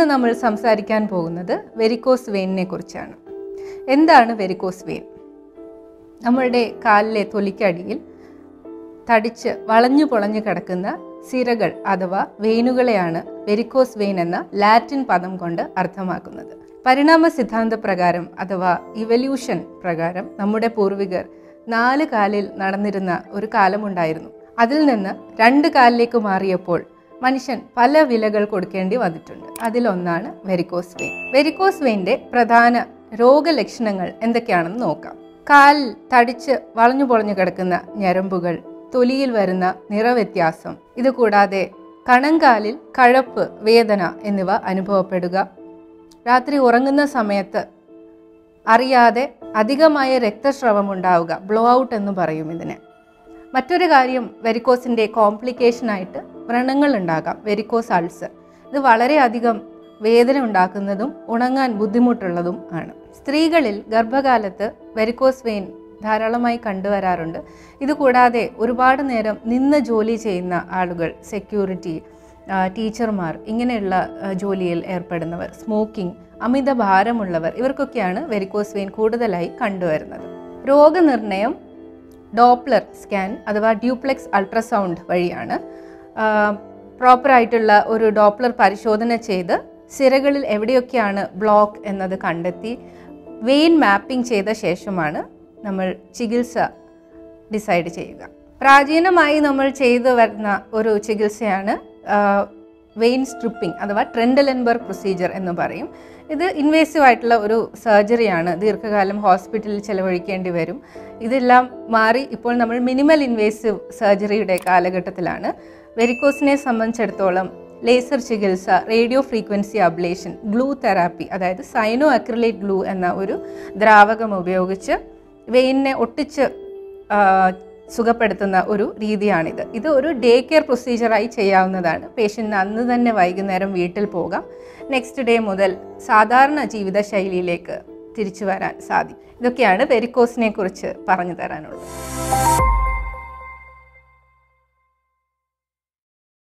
ഇന്ന് നമ്മൾ സംസാരിക്കാൻ പോകുന്നത് വെരിക്കോസ് വെയിനിനെ കുറിച്ചാണ് എന്താണ് വെരിക്കോസ് വെയിൻ നമ്മളുടെ കാലിലെ തൊലിക്കടിയിൽ തടിച്ച് വളഞ്ഞു പൊളഞ്ഞു കിടക്കുന്ന സിരകൾ അഥവാ വെയിനുകളെയാണ് വെരിക്കോസ് വെയിൻ എന്ന ലാറ്റിൻ പദം കൊണ്ട് അർത്ഥമാക്കുന്നത് പരിണാമ സിദ്ധാന്ത പ്രകാരം അഥവാ ഇവല്യൂഷൻ പ്രകാരം നമ്മുടെ പൂർവികർ നാല് കാലിൽ നടന്നിരുന്ന ഒരു കാലമുണ്ടായിരുന്നു അതിൽ നിന്ന് രണ്ട് കാലിലേക്ക് മാറിയപ്പോൾ മനുഷ്യൻ പല വിലകൾ കൊടുക്കേണ്ടി വന്നിട്ടുണ്ട് അതിലൊന്നാണ് വെരിക്കോസ് വെയിൻ വെരിക്കോസ് വെയിൻ്റെ പ്രധാന രോഗലക്ഷണങ്ങൾ എന്തൊക്കെയാണെന്ന് നോക്കാം കാൽ തടിച്ച് വളഞ്ഞു പൊളഞ്ഞു കിടക്കുന്ന ഞരമ്പുകൾ തൊലിയിൽ വരുന്ന നിറവ്യത്യാസം ഇത് കൂടാതെ കണങ്കാലിൽ കഴപ്പ് വേദന എന്നിവ അനുഭവപ്പെടുക രാത്രി ഉറങ്ങുന്ന സമയത്ത് അറിയാതെ അധികമായ രക്തസ്രവം ഉണ്ടാവുക ബ്ലോ ഔട്ട് എന്ന് പറയും ഇതിനെ മറ്റൊരു കാര്യം വെരിക്കോസിൻ്റെ കോംപ്ലിക്കേഷനായിട്ട് വ്രണങ്ങൾ ഉണ്ടാകാം വെരിക്കോസ് അൾസർ ഇത് വളരെയധികം വേദന ഉണ്ടാക്കുന്നതും ഉണങ്ങാൻ ബുദ്ധിമുട്ടുള്ളതും ആണ് സ്ത്രീകളിൽ ഗർഭകാലത്ത് വെരിക്കോസ് വെയിൻ ധാരാളമായി കണ്ടുവരാറുണ്ട് ഇതുകൂടാതെ ഒരുപാട് നേരം നിന്ന് ജോലി ചെയ്യുന്ന ആളുകൾ സെക്യൂരിറ്റി ടീച്ചർമാർ ഇങ്ങനെയുള്ള ആ, ജോലിയിൽ ഏർപ്പെടുന്നവർ സ്മോക്കിംഗ് അമിത ഭാരമുള്ളവർ ഇവർക്കൊക്കെയാണ് വെരിക്കോസ് വെയിൻ കൂടുതലായി കണ്ടുവരുന്നത് രോഗനിർണയം ഡോപ്ലർ സ്കാൻ അഥവാ ഡ്യൂപ്ലെക്സ് അൾട്രാസൗണ്ട് വഴിയാണ് പ്രോപ്പറായിട്ടുള്ള ഒരു ഡോപ്ലർ പരിശോധന ചെയ്ത് സിരകളിൽ എവിടെയൊക്കെയാണ് ബ്ലോക്ക് എന്നത് കണ്ടെത്തി വെയിൻ മാപ്പിംഗ് ചെയ്ത ശേഷമാണ് നമ്മൾ ചികിത്സ ഡിസൈഡ് ചെയ്യുക പ്രാചീനമായി നമ്മൾ ചെയ്തു വരുന്ന ഒരു ചികിത്സയാണ് വെയിൻ സ്ട്രിപ്പിംഗ് അഥവാ ട്രെൻഡലൻബർഗ് പ്രൊസീജിയർ എന്ന് പറയും ഇത് ഇൻവേസീവ് ആയിട്ടുള്ള ഒരു സർജറിയാണ് ദീർഘകാലം ഹോസ്പിറ്റലിൽ ചെലവഴിക്കേണ്ടി വരും ഇതെല്ലാം മാറി ഇപ്പോൾ നമ്മൾ മിനിമൽ ഇൻവേസീവ് സർജറിയുടെ കാലഘട്ടത്തിലാണ് വെരിക്കോസിനെ സംബന്ധിച്ചിടത്തോളം ലേസർ ചികിത്സ radio frequency ablation glue therapy അതായത് സൈനോ അക്രിലേറ്റ് ഗ്ലൂ എന്ന ഒരു ദ്രാവകം ഉപയോഗിച്ച് വെയിനിനെ ഒട്ടിച്ച് ആ, സുഖപ്പെടുത്തുന്ന ഒരു രീതിയാണിത് ഇത് ഒരു ഡേ കെയർ പ്രൊസീജിയറായി ചെയ്യാവുന്നതാണ് പേഷ്യൻറ്റിന് അന്ന് തന്നെ വൈകുന്നേരം വീട്ടിൽ പോകാം നെക്സ്റ്റ് ഡേ മുതൽ സാധാരണ ജീവിതശൈലിയിലേക്ക് തിരിച്ചു വരാൻ സാധിക്കും ഇതൊക്കെയാണ് വെരിക്കോസിനെ കുറിച്ച് പറഞ്ഞു തരാനുള്ളത്